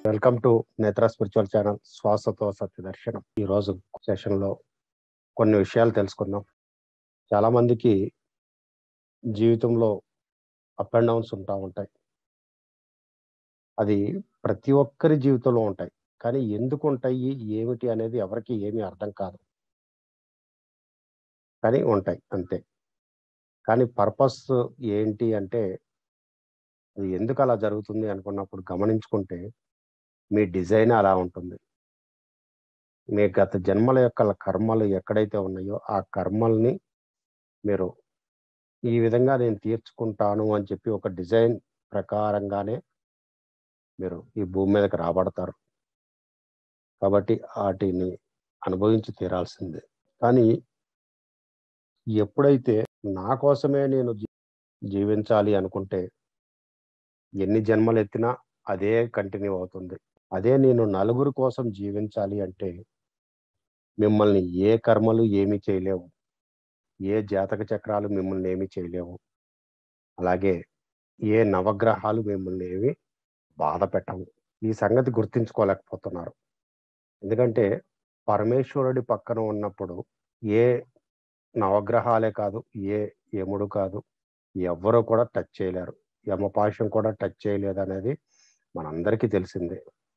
welcome to Netra spiritual channel శ్వాసతో సత్య దర్శనం ఈ రోజు సెషన్ లో కొన్ని విషయాలు తెలుసుకుందాం చాలా మందికి జీవితంలో అప్ అండ్ డౌన్స్ ఉంటా ఉంటాయి అది ప్రతి ఒక్కరి జీవితంలో ఉంటాయి కానీ ఎందుకు ఉంటాయి ఏమిటి అనేది ఎవరికి ఏమీ అర్థం కాదు కానీ ఉంటాయి అంతే కానీ పర్పస్ ఏంటి అంటే అది ఎందుకు అలా జరుగుతుంది అనుకున్నప్పుడు గమనించుకుంటే మీ డిజైన్ అలా ఉంటుంది మీ గత జన్మల యొక్క కర్మలు ఎక్కడైతే ఉన్నాయో ఆ కర్మల్ని మీరు ఈ విధంగా నేను తీర్చుకుంటాను అని చెప్పి ఒక డిజైన్ ప్రకారంగానే మీరు ఈ భూమి మీదకి రాబడతారు కాబట్టి వాటిని అనుభవించి తీరాల్సిందే కానీ ఎప్పుడైతే నా కోసమే నేను జీ- జీవించాలి అనుకుంటే ఎన్ని జన్మలు ఎత్తినా అదే కంటిన్యూ అవుతుంది అదే నేను నలుగురు కోసం జీవించాలి అంటే మిమ్మల్ని ఏ కర్మలు ఏమీ చేయలేవు ఏ జాతక చక్రాలు మిమ్మల్ని ఏమీ చేయలేవు అలాగే ఏ నవగ్రహాలు మిమ్మల్ని ఏమి బాధ పెట్టవు ఈ సంగతి గుర్తించుకోలేకపోతున్నారు ఎందుకంటే పరమేశ్వరుడి పక్కన ఉన్నప్పుడు ఏ నవగ్రహాలే కాదు ఏ యముడు కాదు ఎవ్వరూ కూడా టచ్ చేయలేరు యమపాశం కూడా టచ్ చేయలేదు అనేది మనందరికీ తెలిసిందే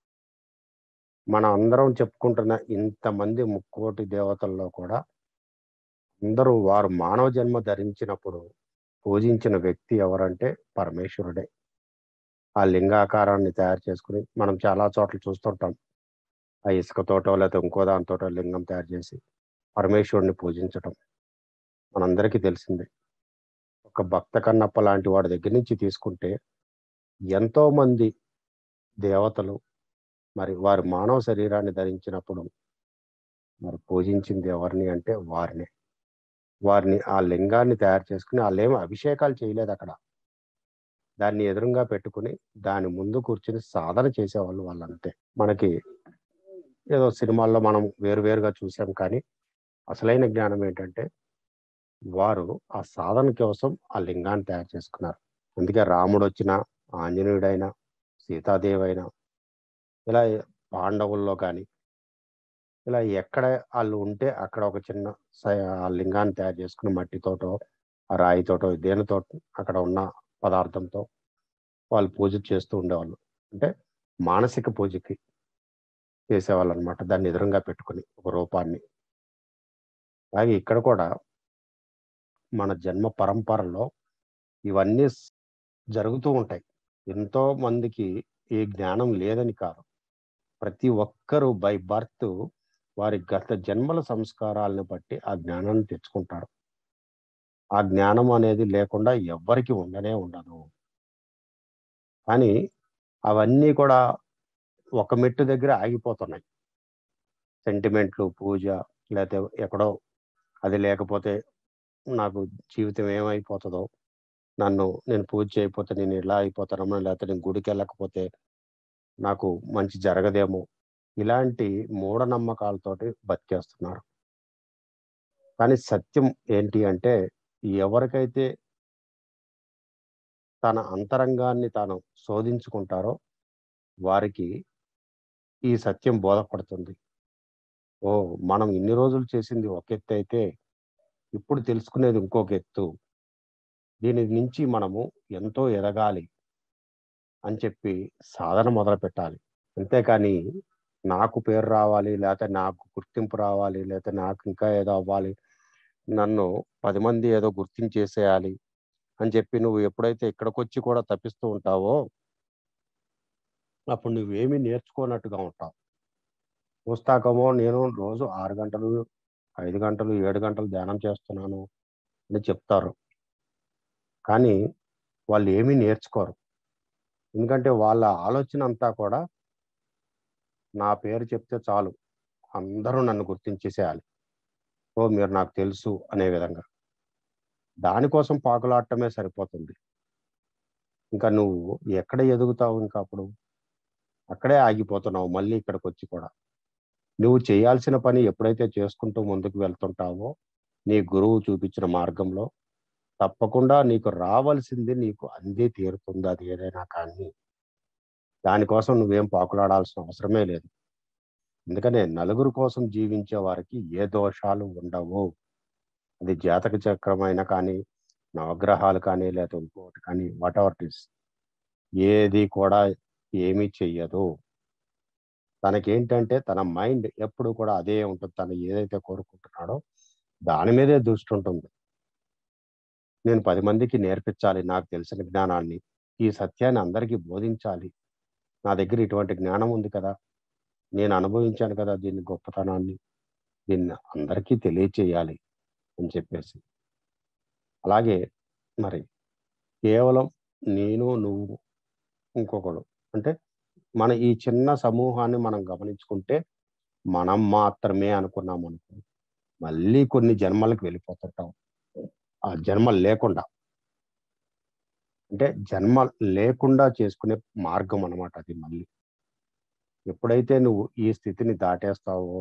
మన అందరం చెప్పుకుంటున్న ఇంతమంది ముక్కోటి దేవతల్లో కూడా అందరూ వారు మానవ జన్మ ధరించినప్పుడు పూజించిన వ్యక్తి ఎవరంటే పరమేశ్వరుడే ఆ లింగాకారాన్ని తయారు చేసుకుని మనం చాలా చోట్ల చూస్తుంటాం ఆ ఇసుకతోటో లేకపోతే ఇంకో దానితోటో లింగం తయారు చేసి పరమేశ్వరుడిని పూజించటం మనందరికీ తెలిసిందే ఒక భక్త కన్నప్ప లాంటి వాడి దగ్గర నుంచి తీసుకుంటే ఎంతో మంది దేవతలు మరి వారి మానవ శరీరాన్ని ధరించినప్పుడు మరి పూజించింది ఎవరిని అంటే వారిని వారిని ఆ లింగాన్ని తయారు చేసుకుని వాళ్ళేమో అభిషేకాలు చేయలేదు అక్కడ దాన్ని ఎదురుగా పెట్టుకుని దాని ముందు కూర్చుని సాధన చేసేవాళ్ళు వాళ్ళంతే మనకి ఏదో సినిమాల్లో మనం వేరువేరుగా చూసాం కానీ అసలైన జ్ఞానం ఏంటంటే వారు ఆ సాధన కోసం ఆ లింగాన్ని తయారు చేసుకున్నారు అందుకే రాముడు వచ్చిన ఆంజనేయుడైనా సీతాదేవి అయినా ఇలా పాండవుల్లో కానీ ఇలా ఎక్కడ వాళ్ళు ఉంటే అక్కడ ఒక చిన్న స- ఆ లింగాన్ని తయారు చేసుకుని మట్టితోటో ఆ రాయితోటో దేనితో అక్కడ ఉన్న పదార్థంతో వాళ్ళు పూజ చేస్తూ ఉండేవాళ్ళు అంటే మానసిక పూజకి చేసేవాళ్ళు అనమాట దాన్ని ఎదురుగా పెట్టుకుని ఒక రూపాన్ని అలాగే ఇక్కడ కూడా మన జన్మ పరంపరలో ఇవన్నీ స్- జరుగుతూ ఉంటాయి ఎంతో మందికి ఈ జ్ఞానం లేదని కాదు ప్రతి ఒక్కరూ బై బర్త్ వారి గత జన్మల సంస్కారాలను బట్టి ఆ జ్ఞానాన్ని తెచ్చుకుంటారు ఆ జ్ఞానం అనేది లేకుండా ఎవ్వరికి ఉండనే ఉండదు కానీ అవన్నీ కూడా ఒక మెట్టు దగ్గర ఆగిపోతున్నాయి సెంటిమెంట్లు పూజ లేకపోతే ఎక్కడో అది లేకపోతే నాకు జీవితం ఏమైపోతుందో నన్ను నేను పూజ చేయకపోతే నేను ఇలా అయిపోతానో లేకపోతే నేను గుడికి వెళ్ళకపోతే నాకు మంచి జరగదేమో ఇలాంటి మూఢనమ్మకాలతోటి బతికేస్తున్నారు కానీ సత్యం ఏంటి అంటే ఎవరికైతే తన అంతరంగాన్ని తాను శోధించుకుంటారో వారికి ఈ సత్యం బోధపడుతుంది ఓ మనం ఇన్ని రోజులు చేసింది ఒక ఎత్తు అయితే ఇప్పుడు తెలుసుకునేది ఇంకొక ఎత్తు దీని నుంచి మనము ఎంతో ఎదగాలి అని చెప్పి సాధన మొదలు పెట్టాలి అంతేకాని నాకు పేరు రావాలి లేకపోతే నాకు గుర్తింపు రావాలి లేకపోతే నాకు ఇంకా ఏదో అవ్వాలి నన్ను పది మంది ఏదో గుర్తించేసేయాలి అని చెప్పి నువ్వు ఎప్పుడైతే ఇక్కడికి వచ్చి కూడా తప్పిస్తూ ఉంటావో అప్పుడు నువ్వేమీ నేర్చుకోనట్టుగా ఉంటావు పుస్తకమో నేను రోజు ఆరు గంటలు ఐదు గంటలు ఏడు గంటలు ధ్యానం చేస్తున్నాను అని చెప్తారు కానీ వాళ్ళు ఏమీ నేర్చుకోరు ఎందుకంటే వాళ్ళ ఆలోచన అంతా కూడా నా పేరు చెప్తే చాలు అందరూ నన్ను గుర్తించేసేయాలి ఓ మీరు నాకు తెలుసు అనే విధంగా దానికోసం పాకులాడటమే సరిపోతుంది ఇంకా నువ్వు ఎక్కడ ఎదుగుతావు ఇంకా అప్పుడు అక్కడే ఆగిపోతున్నావు మళ్ళీ ఇక్కడికి వచ్చి కూడా నువ్వు చేయాల్సిన పని ఎప్పుడైతే చేసుకుంటూ ముందుకు వెళ్తుంటావో నీ గురువు చూపించిన మార్గంలో తప్పకుండా నీకు రావాల్సింది నీకు అందే తీరుతుంది అది ఏదైనా కానీ దానికోసం నువ్వేం పాకులాడాల్సిన అవసరమే లేదు ఎందుకనే నలుగురు కోసం జీవించే వారికి ఏ దోషాలు ఉండవు అది జాతక చక్రమైన కానీ నవగ్రహాలు కానీ లేదా ఇంకోటి కానీ వాట్ ఎవర్ ఇస్ ఏది కూడా ఏమీ చెయ్యదు తనకేంటంటే తన మైండ్ ఎప్పుడు కూడా అదే ఉంటుంది తను ఏదైతే కోరుకుంటున్నాడో దాని మీదే దృష్టి ఉంటుంది నేను పది మందికి నేర్పించాలి నాకు తెలిసిన జ్ఞానాన్ని ఈ సత్యాన్ని అందరికీ బోధించాలి నా దగ్గర ఇటువంటి జ్ఞానం ఉంది కదా నేను అనుభవించాను కదా దీన్ని గొప్పతనాన్ని దీన్ని అందరికీ తెలియచేయాలి అని చెప్పేసి అలాగే మరి కేవలం నేను నువ్వు ఇంకొకడు అంటే మన ఈ చిన్న సమూహాన్ని మనం గమనించుకుంటే మనం మాత్రమే అనుకున్నాం అనుకో మళ్ళీ కొన్ని జన్మలకు వెళ్ళిపోతుంటాం ఆ జన్మ లేకుండా అంటే జన్మ లేకుండా చేసుకునే మార్గం అన్నమాట అది మళ్ళీ ఎప్పుడైతే నువ్వు ఈ స్థితిని దాటేస్తావో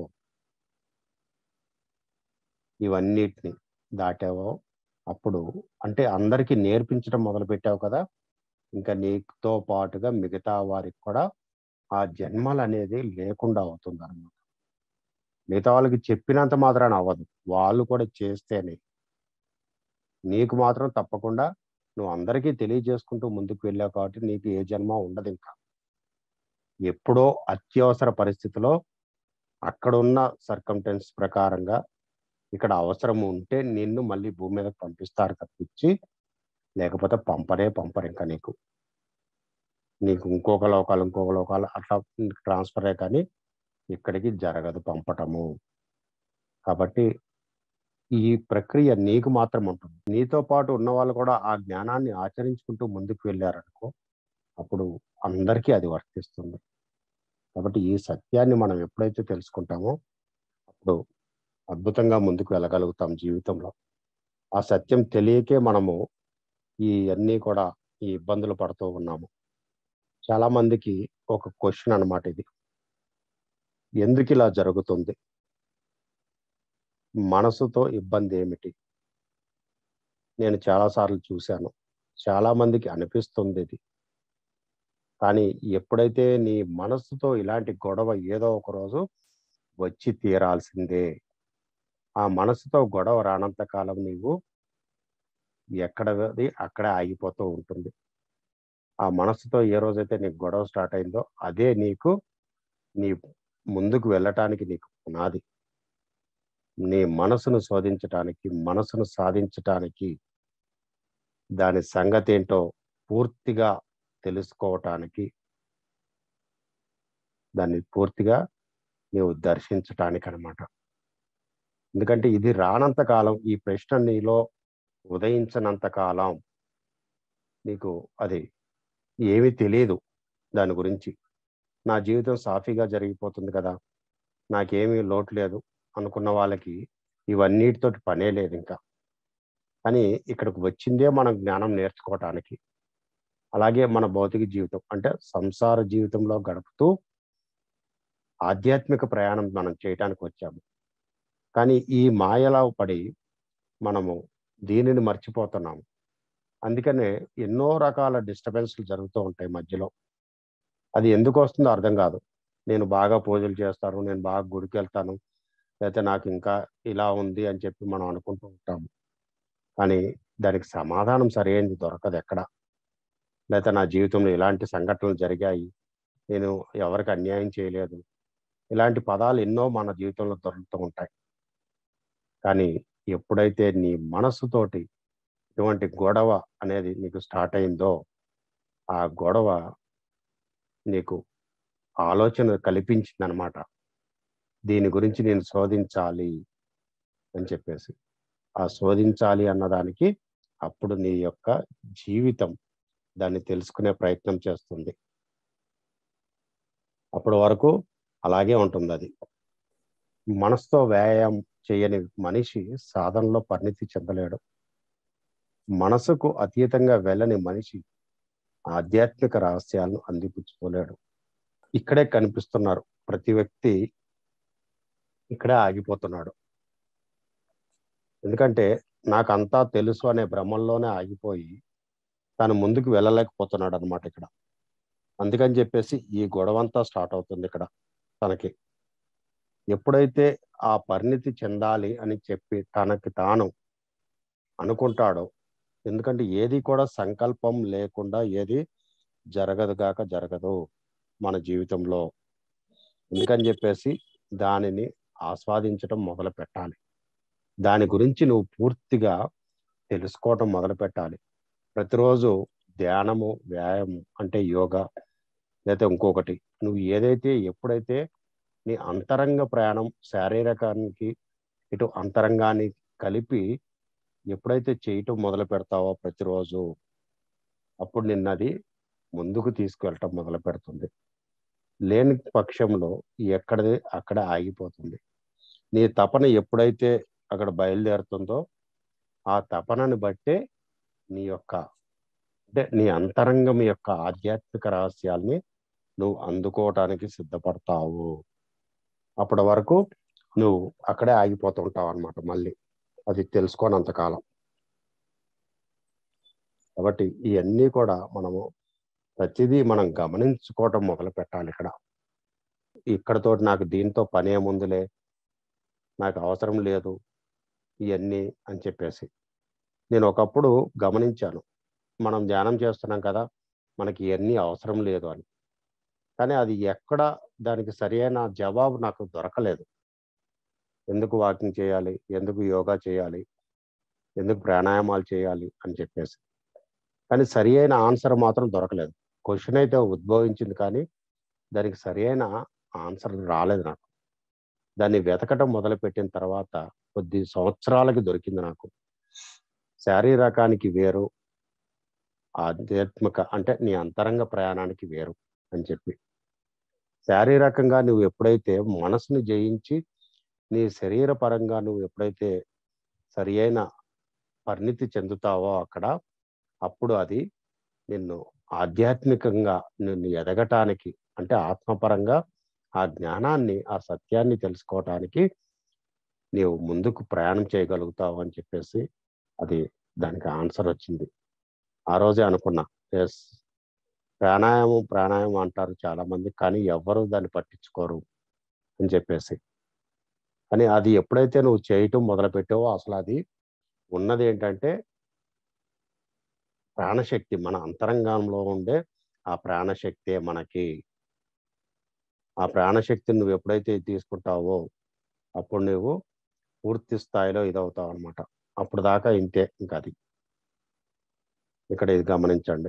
ఇవన్నిటిని దాటావో అప్పుడు అంటే అందరికీ నేర్పించడం మొదలు పెట్టావు కదా ఇంకా నీతో పాటుగా మిగతా వారికి కూడా ఆ జన్మలు అనేది లేకుండా అవుతుంది అనమాట మిగతా వాళ్ళకి చెప్పినంత మాత్రాన అవ్వదు వాళ్ళు కూడా చేస్తేనే నీకు మాత్రం తప్పకుండా నువ్వు అందరికీ తెలియజేసుకుంటూ ముందుకు వెళ్ళావు కాబట్టి నీకు ఏ జన్మ ఉండదు ఇంకా ఎప్పుడో అత్యవసర పరిస్థితిలో అక్కడున్న సర్కంటెన్స్ ప్రకారంగా ఇక్కడ అవసరం ఉంటే నిన్ను మళ్ళీ భూమి మీదకి పంపిస్తారు తప్పించి లేకపోతే పంపరే పంపరు ఇంకా నీకు నీకు ఇంకొక లోకాలు ఇంకొక లోకాలు అట్లా ట్రాన్స్ఫరే కానీ ఇక్కడికి జరగదు పంపటము కాబట్టి ఈ ప్రక్రియ నీకు మాత్రం ఉంటుంది నీతో పాటు ఉన్న వాళ్ళు కూడా ఆ జ్ఞానాన్ని ఆచరించుకుంటూ ముందుకు వెళ్ళారనుకో అప్పుడు అందరికీ అది వర్తిస్తుంది కాబట్టి ఈ సత్యాన్ని మనం ఎప్పుడైతే తెలుసుకుంటామో అప్పుడు అద్భుతంగా ముందుకు వెళ్ళగలుగుతాం జీవితంలో ఆ సత్యం తెలియకే మనము ఈ అన్నీ కూడా ఈ ఇబ్బందులు పడుతూ ఉన్నాము చాలా మందికి ఒక క్వశ్చన్ అన్నమాట ఇది ఎందుకు ఇలా జరుగుతుంది మనసుతో ఇబ్బంది ఏమిటి నేను చాలాసార్లు చూశాను చాలా మందికి అనిపిస్తుంది ఇది కానీ ఎప్పుడైతే నీ మనసుతో ఇలాంటి గొడవ ఏదో ఒక రోజు వచ్చి తీరాల్సిందే ఆ మనసుతో గొడవ రానంత కాలం నీవు ఎక్కడది అక్కడే ఆగిపోతూ ఉంటుంది ఆ మనసుతో ఏ రోజైతే నీకు గొడవ స్టార్ట్ అయిందో అదే నీకు నీ ముందుకు వెళ్ళటానికి నీకు పునాది నీ మనసును శోధించటానికి మనసును సాధించటానికి దాని సంగతి ఏంటో పూర్తిగా తెలుసుకోవటానికి దాన్ని పూర్తిగా నీవు దర్శించటానికి అనమాట ఎందుకంటే ఇది రానంత కాలం ఈ ప్రశ్న నీలో ఉదయించనంత కాలం నీకు అది ఏమీ తెలియదు దాని గురించి నా జీవితం సాఫీగా జరిగిపోతుంది కదా నాకేమీ లోటు లేదు అనుకున్న వాళ్ళకి ఇవన్నిటితోటి పనే లేదు ఇంకా కానీ ఇక్కడికి వచ్చిందే మనం జ్ఞానం నేర్చుకోవటానికి అలాగే మన భౌతిక జీవితం అంటే సంసార జీవితంలో గడుపుతూ ఆధ్యాత్మిక ప్రయాణం మనం చేయటానికి వచ్చాము కానీ ఈ మాయలో పడి మనము దీనిని మర్చిపోతున్నాము అందుకనే ఎన్నో రకాల డిస్టర్బెన్స్లు జరుగుతూ ఉంటాయి మధ్యలో అది ఎందుకు వస్తుందో అర్థం కాదు నేను బాగా పూజలు చేస్తాను నేను బాగా గుడికి వెళ్తాను లేకపోతే నాకు ఇంకా ఇలా ఉంది అని చెప్పి మనం అనుకుంటూ ఉంటాము కానీ దానికి సమాధానం సరైనది దొరకదు ఎక్కడ లేకపోతే నా జీవితంలో ఇలాంటి సంఘటనలు జరిగాయి నేను ఎవరికి అన్యాయం చేయలేదు ఇలాంటి పదాలు ఎన్నో మన జీవితంలో దొరుకుతూ ఉంటాయి కానీ ఎప్పుడైతే నీ మనసుతోటి ఇటువంటి గొడవ అనేది నీకు స్టార్ట్ అయిందో ఆ గొడవ నీకు ఆలోచన కల్పించింది అనమాట దీని గురించి నేను శోధించాలి అని చెప్పేసి ఆ శోధించాలి అన్నదానికి అప్పుడు నీ యొక్క జీవితం దాన్ని తెలుసుకునే ప్రయత్నం చేస్తుంది అప్పటి వరకు అలాగే ఉంటుంది అది మనసుతో వ్యాయామం చేయని మనిషి సాధనలో పరిణితి చెందలేడు మనసుకు అతీతంగా వెళ్ళని మనిషి ఆధ్యాత్మిక రహస్యాలను అందిపుచ్చుకోలేడు ఇక్కడే కనిపిస్తున్నారు ప్రతి వ్యక్తి ఇక్కడే ఆగిపోతున్నాడు ఎందుకంటే నాకు అంతా తెలుసు అనే భ్రమంలోనే ఆగిపోయి తను ముందుకు వెళ్ళలేకపోతున్నాడు అనమాట ఇక్కడ అందుకని చెప్పేసి ఈ గొడవంతా స్టార్ట్ అవుతుంది ఇక్కడ తనకి ఎప్పుడైతే ఆ పరిణితి చెందాలి అని చెప్పి తనకి తాను అనుకుంటాడో ఎందుకంటే ఏది కూడా సంకల్పం లేకుండా ఏది జరగదు కాక జరగదు మన జీవితంలో ఎందుకని చెప్పేసి దానిని ఆస్వాదించడం మొదలు పెట్టాలి దాని గురించి నువ్వు పూర్తిగా తెలుసుకోవటం మొదలు పెట్టాలి ప్రతిరోజు ధ్యానము వ్యాయామం అంటే యోగా లేదా ఇంకొకటి నువ్వు ఏదైతే ఎప్పుడైతే నీ అంతరంగ ప్రయాణం శారీరకానికి ఇటు అంతరంగాన్ని కలిపి ఎప్పుడైతే చేయటం మొదలు పెడతావో ప్రతిరోజు అప్పుడు నిన్నది ముందుకు తీసుకువెళ్ళటం మొదలు పెడుతుంది లేని పక్షంలో ఎక్కడది అక్కడ ఆగిపోతుంది నీ తపన ఎప్పుడైతే అక్కడ బయలుదేరుతుందో ఆ తపనని బట్టే నీ యొక్క అంటే నీ అంతరంగం యొక్క ఆధ్యాత్మిక రహస్యాల్ని నువ్వు అందుకోవటానికి సిద్ధపడతావు అప్పటి వరకు నువ్వు అక్కడే ఆగిపోతుంటావు అనమాట మళ్ళీ అది తెలుసుకోనంతకాలం కాబట్టి ఇవన్నీ కూడా మనము ప్రతిదీ మనం గమనించుకోవటం మొదలు పెట్టాలి ఇక్కడ ఇక్కడతో నాకు దీంతో పని ఏముందిలే నాకు అవసరం లేదు ఇవన్నీ అని చెప్పేసి నేను ఒకప్పుడు గమనించాను మనం ధ్యానం చేస్తున్నాం కదా మనకి ఇవన్నీ అవసరం లేదు అని కానీ అది ఎక్కడ దానికి సరైన జవాబు నాకు దొరకలేదు ఎందుకు వాకింగ్ చేయాలి ఎందుకు యోగా చేయాలి ఎందుకు ప్రాణాయామాలు చేయాలి అని చెప్పేసి కానీ సరి అయిన ఆన్సర్ మాత్రం దొరకలేదు క్వశ్చన్ అయితే ఉద్భవించింది కానీ దానికి సరి అయిన ఆన్సర్ రాలేదు నాకు దాన్ని వెతకటం మొదలుపెట్టిన తర్వాత కొద్ది సంవత్సరాలకి దొరికింది నాకు శారీరకానికి వేరు ఆధ్యాత్మిక అంటే నీ అంతరంగ ప్రయాణానికి వేరు అని చెప్పి శారీరకంగా నువ్వు ఎప్పుడైతే మనసుని జయించి నీ శరీర పరంగా నువ్వు ఎప్పుడైతే సరి అయిన పరిణితి చెందుతావో అక్కడ అప్పుడు అది నిన్ను ఆధ్యాత్మికంగా నిన్ను ఎదగటానికి అంటే ఆత్మపరంగా ఆ జ్ఞానాన్ని ఆ సత్యాన్ని తెలుసుకోవటానికి నీవు ముందుకు ప్రయాణం చేయగలుగుతావు అని చెప్పేసి అది దానికి ఆన్సర్ వచ్చింది ఆ రోజే అనుకున్నా ఎస్ ప్రాణాయామం ప్రాణాయామం అంటారు చాలా మంది కానీ ఎవ్వరూ దాన్ని పట్టించుకోరు అని చెప్పేసి కానీ అది ఎప్పుడైతే నువ్వు చేయటం మొదలుపెట్టావో అసలు అది ఉన్నది ఏంటంటే ప్రాణశక్తి మన అంతరంగంలో ఉండే ఆ ప్రాణశక్తే మనకి ఆ ప్రాణశక్తిని నువ్వు ఎప్పుడైతే తీసుకుంటావో అప్పుడు నువ్వు పూర్తి స్థాయిలో ఇదవుతావు అనమాట అప్పుడు దాకా ఇంతే ఇంకా అది ఇక్కడ ఇది గమనించండి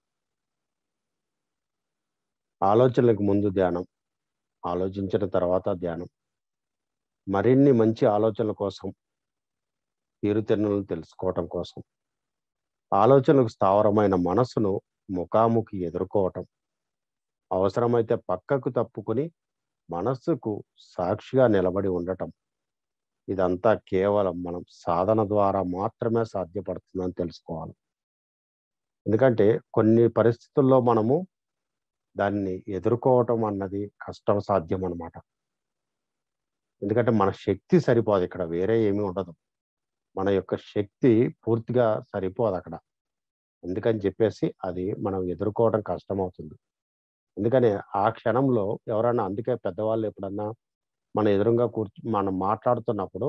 ఆలోచనలకు ముందు ధ్యానం ఆలోచించిన తర్వాత ధ్యానం మరిన్ని మంచి ఆలోచనల కోసం తీరుతెన్నులను తెలుసుకోవటం కోసం ఆలోచనలకు స్థావరమైన మనసును ముఖాముఖి ఎదుర్కోవటం అవసరమైతే పక్కకు తప్పుకుని మనస్సుకు సాక్షిగా నిలబడి ఉండటం ఇదంతా కేవలం మనం సాధన ద్వారా మాత్రమే సాధ్యపడుతుందని తెలుసుకోవాలి ఎందుకంటే కొన్ని పరిస్థితుల్లో మనము దాన్ని ఎదుర్కోవటం అన్నది కష్టం సాధ్యం అన్నమాట ఎందుకంటే మన శక్తి సరిపోదు ఇక్కడ వేరే ఏమీ ఉండదు మన యొక్క శక్తి పూర్తిగా సరిపోదు అక్కడ ఎందుకని చెప్పేసి అది మనం ఎదుర్కోవడం కష్టం అవుతుంది ఎందుకని ఆ క్షణంలో ఎవరైనా అందుకే పెద్దవాళ్ళు ఎప్పుడన్నా మన ఎదురుగా కూర్చు మనం మాట్లాడుతున్నప్పుడు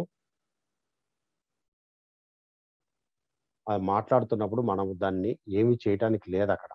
అది మాట్లాడుతున్నప్పుడు మనం దాన్ని ఏమి చేయటానికి లేదు అక్కడ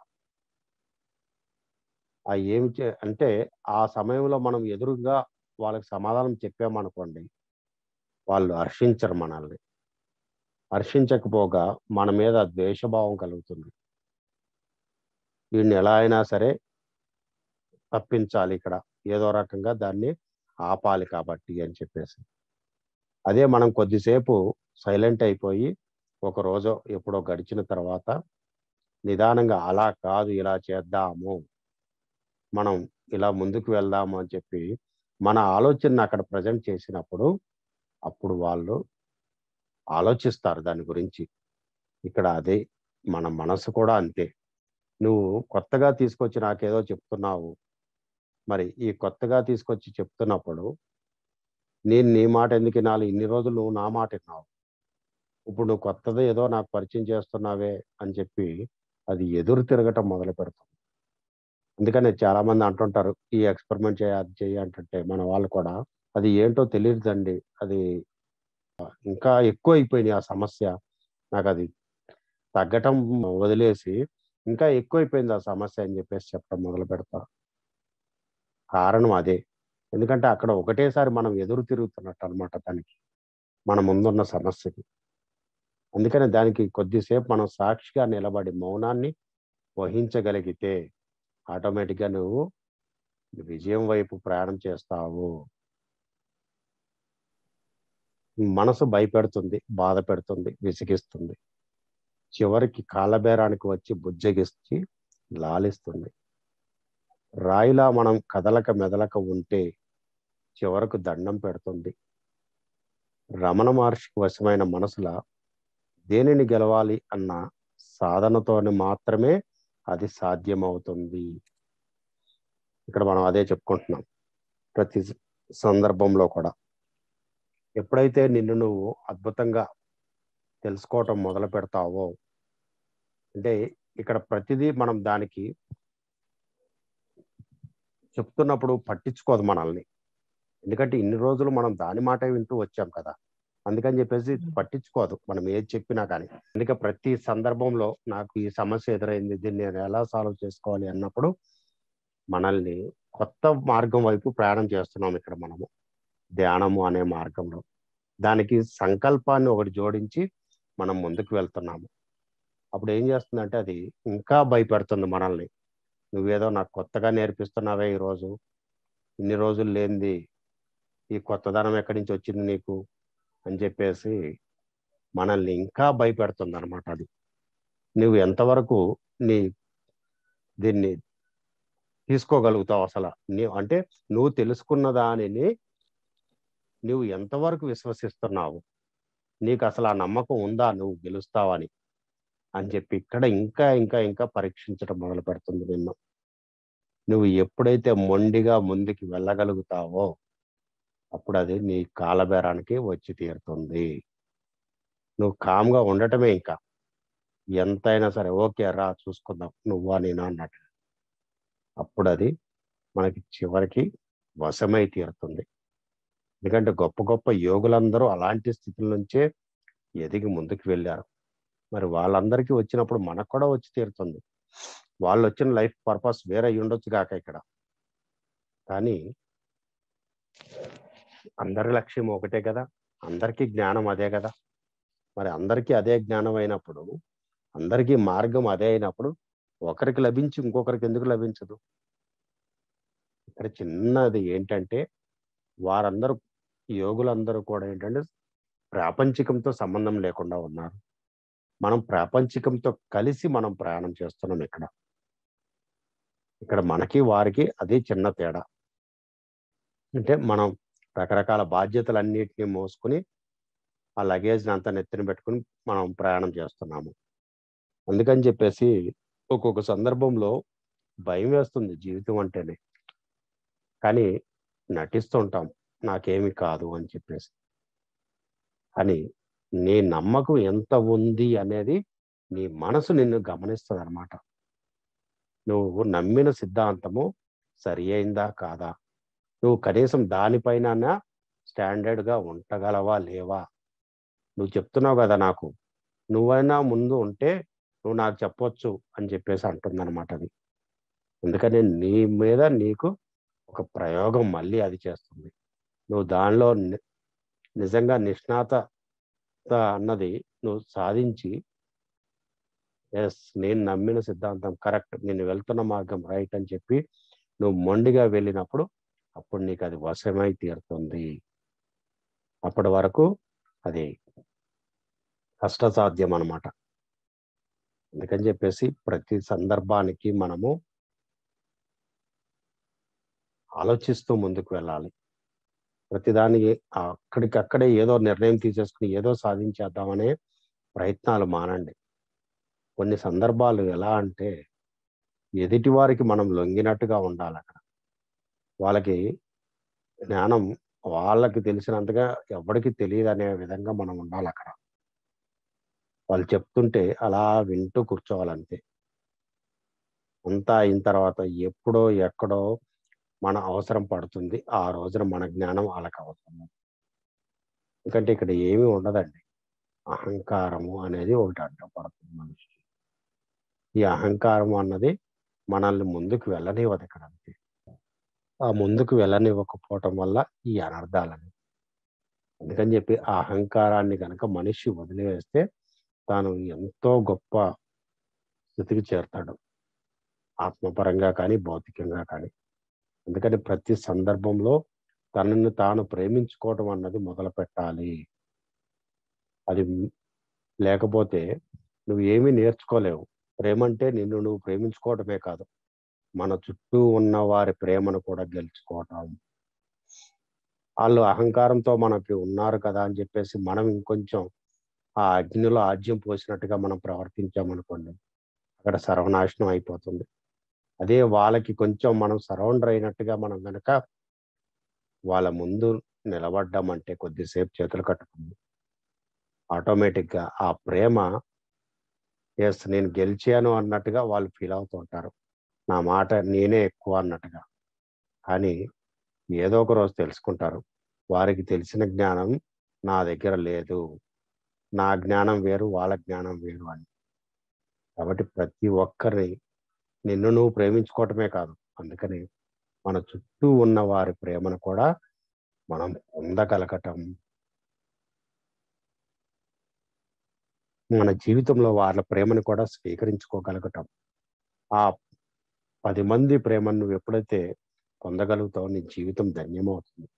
ఆ ఏమి చే అంటే ఆ సమయంలో మనం ఎదురుగా వాళ్ళకి సమాధానం చెప్పామనుకోండి వాళ్ళు హర్షించరు మనల్ని హర్షించకపోగా మన మీద ద్వేషభావం కలుగుతుంది వీడిని ఎలా అయినా సరే తప్పించాలి ఇక్కడ ఏదో రకంగా దాన్ని ఆపాలి కాబట్టి అని చెప్పేసి అదే మనం కొద్దిసేపు సైలెంట్ అయిపోయి ఒక రోజు ఎప్పుడో గడిచిన తర్వాత నిదానంగా అలా కాదు ఇలా చేద్దాము మనం ఇలా ముందుకు వెళ్దాము అని చెప్పి మన ఆలోచనను అక్కడ ప్రజెంట్ చేసినప్పుడు అప్పుడు వాళ్ళు ఆలోచిస్తారు దాని గురించి ఇక్కడ అదే మన మనసు కూడా అంతే నువ్వు కొత్తగా తీసుకొచ్చి నాకేదో చెప్తున్నావు మరి ఈ కొత్తగా తీసుకొచ్చి చెప్తున్నప్పుడు నేను నీ మాట ఎందుకు వినాలి ఇన్ని రోజులు నువ్వు నా మాట విన్నావు ఇప్పుడు నువ్వు కొత్తది ఏదో నాకు పరిచయం చేస్తున్నావే అని చెప్పి అది ఎదురు తిరగటం మొదలు పెడుతుంది అందుకనే చాలా మంది అంటుంటారు ఈ ఎక్స్పెరిమెంట్ చేయ అది చేయ అంటుంటే మన వాళ్ళు కూడా అది ఏంటో తెలియదండి అది ఇంకా ఎక్కువ అయిపోయింది ఆ సమస్య నాకు అది తగ్గటం వదిలేసి ఇంకా ఎక్కువైపోయింది ఆ సమస్య అని చెప్పేసి చెప్పడం మొదలు పెడతారు కారణం అదే ఎందుకంటే అక్కడ ఒకటేసారి మనం ఎదురు తిరుగుతున్నట్టు అనమాట దానికి మన ముందున్న సమస్యకి అందుకని దానికి కొద్దిసేపు మనం సాక్షిగా నిలబడి మౌనాన్ని వహించగలిగితే ఆటోమేటిక్గా నువ్వు విజయం వైపు ప్రయాణం చేస్తావు మనసు భయపెడుతుంది బాధ పెడుతుంది విసిగిస్తుంది చివరికి కాలబేరానికి వచ్చి బుజ్జగిచ్చి లాలిస్తుంది రాయిలా మనం కదలక మెదలక ఉంటే చివరకు దండం పెడుతుంది రమణ మహర్షికి వశమైన మనసుల దేనిని గెలవాలి అన్న సాధనతోని మాత్రమే అది సాధ్యమవుతుంది ఇక్కడ మనం అదే చెప్పుకుంటున్నాం ప్రతి సందర్భంలో కూడా ఎప్పుడైతే నిన్ను నువ్వు అద్భుతంగా తెలుసుకోవటం మొదలు పెడతావో అంటే ఇక్కడ ప్రతిదీ మనం దానికి చెప్తున్నప్పుడు పట్టించుకోదు మనల్ని ఎందుకంటే ఇన్ని రోజులు మనం దాని మాట వింటూ వచ్చాం కదా అందుకని చెప్పేసి పట్టించుకోదు మనం ఏది చెప్పినా కానీ అందుకే ప్రతి సందర్భంలో నాకు ఈ సమస్య ఎదురైంది దీన్ని నేను ఎలా సాల్వ్ చేసుకోవాలి అన్నప్పుడు మనల్ని కొత్త మార్గం వైపు ప్రయాణం చేస్తున్నాం ఇక్కడ మనము ధ్యానము అనే మార్గంలో దానికి సంకల్పాన్ని ఒకటి జోడించి మనం ముందుకు వెళ్తున్నాము అప్పుడు ఏం చేస్తుందంటే అది ఇంకా భయపెడుతుంది మనల్ని నువ్వేదో నాకు కొత్తగా నేర్పిస్తున్నావే ఈరోజు ఇన్ని రోజులు లేనిది ఈ కొత్తదనం ఎక్కడి నుంచి వచ్చింది నీకు అని చెప్పేసి మనల్ని ఇంకా భయపెడుతుంది అనమాట అది నువ్వు ఎంతవరకు నీ దీన్ని తీసుకోగలుగుతావు అసలు నీ అంటే నువ్వు తెలుసుకున్న దానిని నువ్వు ఎంతవరకు విశ్వసిస్తున్నావు నీకు అసలు ఆ నమ్మకం ఉందా నువ్వు గెలుస్తావని అని చెప్పి ఇక్కడ ఇంకా ఇంకా ఇంకా పరీక్షించడం మొదలు పెడుతుంది నిన్ను నువ్వు ఎప్పుడైతే మొండిగా ముందుకు వెళ్ళగలుగుతావో అప్పుడు అది నీ కాలబేరానికి వచ్చి తీరుతుంది నువ్వు కామ్గా ఉండటమే ఇంకా ఎంతైనా సరే ఓకే రా చూసుకుందాం నువ్వా నేనా అన్నట్టు అప్పుడు అది మనకి చివరికి వశమై తీరుతుంది ఎందుకంటే గొప్ప గొప్ప యోగులందరూ అలాంటి స్థితుల నుంచే ఎదిగి ముందుకు వెళ్ళారు మరి వాళ్ళందరికీ వచ్చినప్పుడు మనకు కూడా వచ్చి తీరుతుంది వాళ్ళు వచ్చిన లైఫ్ పర్పస్ వేరే అయి ఉండొచ్చు కాక ఇక్కడ కానీ అందరి లక్ష్యం ఒకటే కదా అందరికీ జ్ఞానం అదే కదా మరి అందరికీ అదే జ్ఞానం అయినప్పుడు అందరికీ మార్గం అదే అయినప్పుడు ఒకరికి లభించి ఇంకొకరికి ఎందుకు లభించదు ఇక్కడ చిన్నది ఏంటంటే వారందరూ యోగులందరూ కూడా ఏంటంటే ప్రాపంచికంతో సంబంధం లేకుండా ఉన్నారు మనం ప్రాపంచికంతో కలిసి మనం ప్రయాణం చేస్తున్నాం ఇక్కడ ఇక్కడ మనకి వారికి అది చిన్న తేడా అంటే మనం రకరకాల బాధ్యతలన్నిటిని మోసుకుని ఆ లగేజ్ని అంతా నెత్తిన పెట్టుకుని మనం ప్రయాణం చేస్తున్నాము అందుకని చెప్పేసి ఒక్కొక్క సందర్భంలో భయం వేస్తుంది జీవితం అంటేనే కానీ నటిస్తుంటాం నాకేమి కాదు అని చెప్పేసి కానీ నీ నమ్మకం ఎంత ఉంది అనేది నీ మనసు నిన్ను గమనిస్తుంది అనమాట నువ్వు నమ్మిన సిద్ధాంతము సరి అయిందా కాదా నువ్వు కనీసం దానిపైన స్టాండర్డ్గా ఉండగలవా లేవా నువ్వు చెప్తున్నావు కదా నాకు నువ్వైనా ముందు ఉంటే నువ్వు నాకు చెప్పొచ్చు అని చెప్పేసి అంటుందన్నమాట అది అందుకని నీ మీద నీకు ఒక ప్రయోగం మళ్ళీ అది చేస్తుంది నువ్వు దానిలో ని- నిజంగా నిష్ణాత అన్నది నువ్వు సాధించి ఎస్ నేను నమ్మిన సిద్ధాంతం కరెక్ట్ నేను వెళ్తున్న మార్గం రైట్ అని చెప్పి నువ్వు మొండిగా వెళ్ళినప్పుడు అప్పుడు నీకు అది వశమై తీరుతుంది అప్పటి వరకు అది కష్టసాధ్యం అన్నమాట అందుకని చెప్పేసి ప్రతి సందర్భానికి మనము ఆలోచిస్తూ ముందుకు వెళ్ళాలి ప్రతిదానికి అక్కడికక్కడే ఏదో నిర్ణయం తీసేసుకుని ఏదో సాధించేద్దామనే ప్రయత్నాలు మానండి కొన్ని సందర్భాలు ఎలా అంటే ఎదుటి వారికి మనం లొంగినట్టుగా ఉండాలి అక్కడ వాళ్ళకి జ్ఞానం వాళ్ళకి తెలిసినంతగా ఎవరికి తెలియదు అనే విధంగా మనం ఉండాలి అక్కడ వాళ్ళు చెప్తుంటే అలా వింటూ కూర్చోవాలంతే అంతా అయిన తర్వాత ఎప్పుడో ఎక్కడో మన అవసరం పడుతుంది ఆ రోజున మన జ్ఞానం వాళ్ళకి అవసరం ఎందుకంటే ఇక్కడ ఏమీ ఉండదండి అహంకారము అనేది ఒకటి అడ్డపడుతుంది మనిషికి ఈ అహంకారం అన్నది మనల్ని ముందుకు వెళ్ళనివ్వదు ఇక్కడ అంతే ఆ ముందుకు వెళ్ళనివ్వకపోవటం వల్ల ఈ అనర్థాలని అందుకని చెప్పి ఆ అహంకారాన్ని కనుక మనిషి వదిలివేస్తే తాను ఎంతో గొప్ప స్థితికి చేరుతాడు ఆత్మపరంగా కానీ భౌతికంగా కానీ అందుకని ప్రతి సందర్భంలో తనను తాను ప్రేమించుకోవడం అన్నది మొదలు పెట్టాలి అది లేకపోతే నువ్వు ఏమీ నేర్చుకోలేవు ప్రేమ అంటే నిన్ను నువ్వు ప్రేమించుకోవడమే కాదు మన చుట్టూ ఉన్న వారి ప్రేమను కూడా గెలుచుకోవటం వాళ్ళు అహంకారంతో మనకి ఉన్నారు కదా అని చెప్పేసి మనం ఇంకొంచెం ఆ అగ్నిలో ఆజ్యం పోసినట్టుగా మనం ప్రవర్తించామనుకోండి అక్కడ సర్వనాశనం అయిపోతుంది అదే వాళ్ళకి కొంచెం మనం సరౌండర్ అయినట్టుగా మనం కనుక వాళ్ళ ముందు నిలబడ్డామంటే కొద్దిసేపు చేతులు కట్టుకుంది ఆటోమేటిక్గా ఆ ప్రేమ ఎస్ నేను గెలిచాను అన్నట్టుగా వాళ్ళు ఫీల్ అవుతుంటారు నా మాట నేనే ఎక్కువ అన్నట్టుగా కానీ ఏదో ఒక రోజు తెలుసుకుంటారు వారికి తెలిసిన జ్ఞానం నా దగ్గర లేదు నా జ్ఞానం వేరు వాళ్ళ జ్ఞానం వేరు అని కాబట్టి ప్రతి ఒక్కరిని నిన్ను నువ్వు ప్రేమించుకోవటమే కాదు అందుకని మన చుట్టూ ఉన్న వారి ప్రేమను కూడా మనం పొందగలగటం మన జీవితంలో వాళ్ళ ప్రేమను కూడా స్వీకరించుకోగలగటం ఆ పది మంది ప్రేమను నువ్వు ఎప్పుడైతే పొందగలుగుతావు నీ జీవితం ధన్యమవుతుంది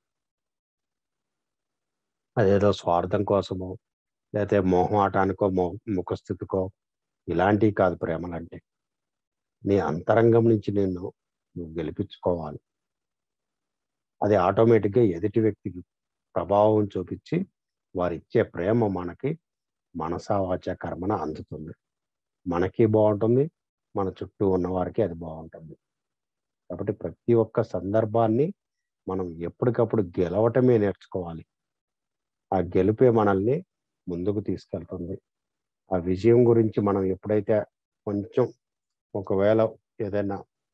అదేదో స్వార్థం కోసమో లేకపోతే మోహమాటానికో మో ముఖస్థితికో ఇలాంటివి కాదు ప్రేమలంటే నీ అంతరంగం నుంచి నిన్ను నువ్వు గెలిపించుకోవాలి అది ఆటోమేటిక్గా ఎదుటి వ్యక్తికి ప్రభావం చూపించి వారు ఇచ్చే ప్రేమ మనకి మనసా వాచ కర్మన అందుతుంది మనకి బాగుంటుంది మన చుట్టూ ఉన్న వారికి అది బాగుంటుంది కాబట్టి ప్రతి ఒక్క సందర్భాన్ని మనం ఎప్పటికప్పుడు గెలవటమే నేర్చుకోవాలి ఆ గెలుపే మనల్ని ముందుకు తీసుకెళ్తుంది ఆ విజయం గురించి మనం ఎప్పుడైతే కొంచెం ఒకవేళ ఏదైనా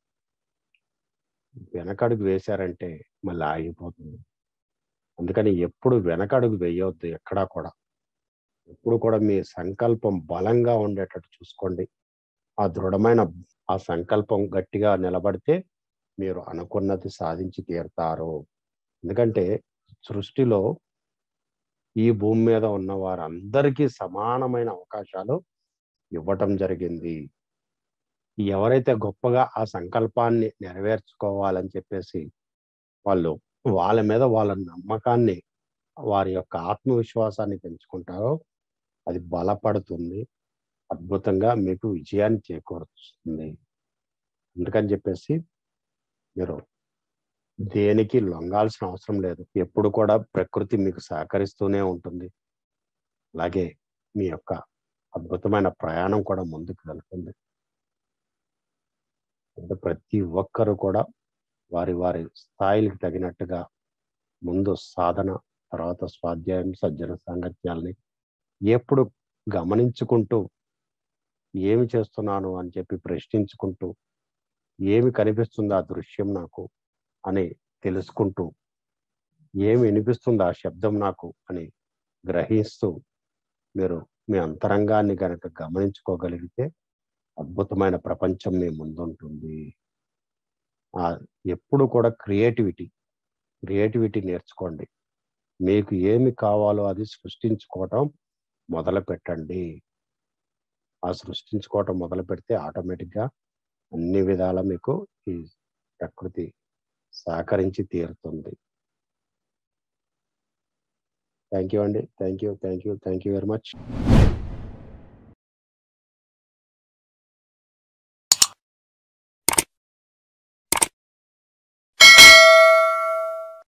వెనకడుగు వేశారంటే మళ్ళీ ఆగిపోతుంది అందుకని ఎప్పుడు వెనకడుగు వేయవద్దు ఎక్కడా కూడా ఎప్పుడు కూడా మీ సంకల్పం బలంగా ఉండేటట్టు చూసుకోండి ఆ దృఢమైన ఆ సంకల్పం గట్టిగా నిలబడితే మీరు అనుకున్నది సాధించి తీరుతారు ఎందుకంటే సృష్టిలో ఈ భూమి మీద ఉన్న వారందరికీ సమానమైన అవకాశాలు ఇవ్వటం జరిగింది ఎవరైతే గొప్పగా ఆ సంకల్పాన్ని నెరవేర్చుకోవాలని చెప్పేసి వాళ్ళు వాళ్ళ మీద వాళ్ళ నమ్మకాన్ని వారి యొక్క ఆత్మవిశ్వాసాన్ని పెంచుకుంటారో అది బలపడుతుంది అద్భుతంగా మీకు విజయాన్ని చేకూరుస్తుంది అందుకని చెప్పేసి మీరు దేనికి లొంగాల్సిన అవసరం లేదు ఎప్పుడు కూడా ప్రకృతి మీకు సహకరిస్తూనే ఉంటుంది అలాగే మీ యొక్క అద్భుతమైన ప్రయాణం కూడా ముందుకు వెళ్తుంది అంటే ప్రతి ఒక్కరు కూడా వారి వారి స్థాయిలకు తగినట్టుగా ముందు సాధన తర్వాత స్వాధ్యాయం సజ్జన సాంగత్యాల్ని ఎప్పుడు గమనించుకుంటూ ఏమి చేస్తున్నాను అని చెప్పి ప్రశ్నించుకుంటూ ఏమి కనిపిస్తుంది ఆ దృశ్యం నాకు అని తెలుసుకుంటూ ఏమి వినిపిస్తుంది ఆ శబ్దం నాకు అని గ్రహిస్తూ మీరు మీ అంతరంగాన్ని కనుక గమనించుకోగలిగితే అద్భుతమైన ప్రపంచం మీ ముందుంటుంది ఆ ఎప్పుడు కూడా క్రియేటివిటీ క్రియేటివిటీ నేర్చుకోండి మీకు ఏమి కావాలో అది సృష్టించుకోవటం మొదలు పెట్టండి ఆ సృష్టించుకోవటం మొదలు పెడితే ఆటోమేటిక్గా అన్ని విధాల మీకు ఈ ప్రకృతి సహకరించి తీరుతుంది థ్యాంక్ యూ అండి thank you thank you thank you very much